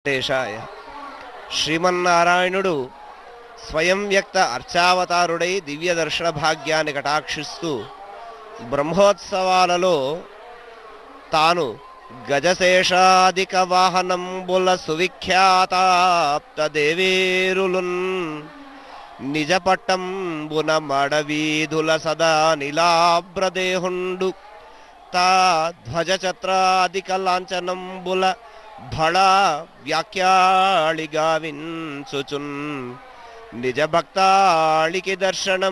దేశాయ శ్రీమన్నారాయణుడు స్వయం వ్యక్త అర్చావతారుడై దివ్య దర్శన భాగ్యాన్ని కటాక్షిస్తూ బ్రహ్మోత్సవాలలో తాను గజశేషాధిక వాహనంబుల సువిఖ్యాతాప్త దేవేరులున్ నిజ పట్టంబున మడవీధుల సదా నిలాభ్రదేహుండు తా ధ్వజ ఛత్రాధిక లాంఛనంబుల భళ వ్యాఖ్యాళిగా వించుచున్ నిజ భక్తాళికి దర్శనం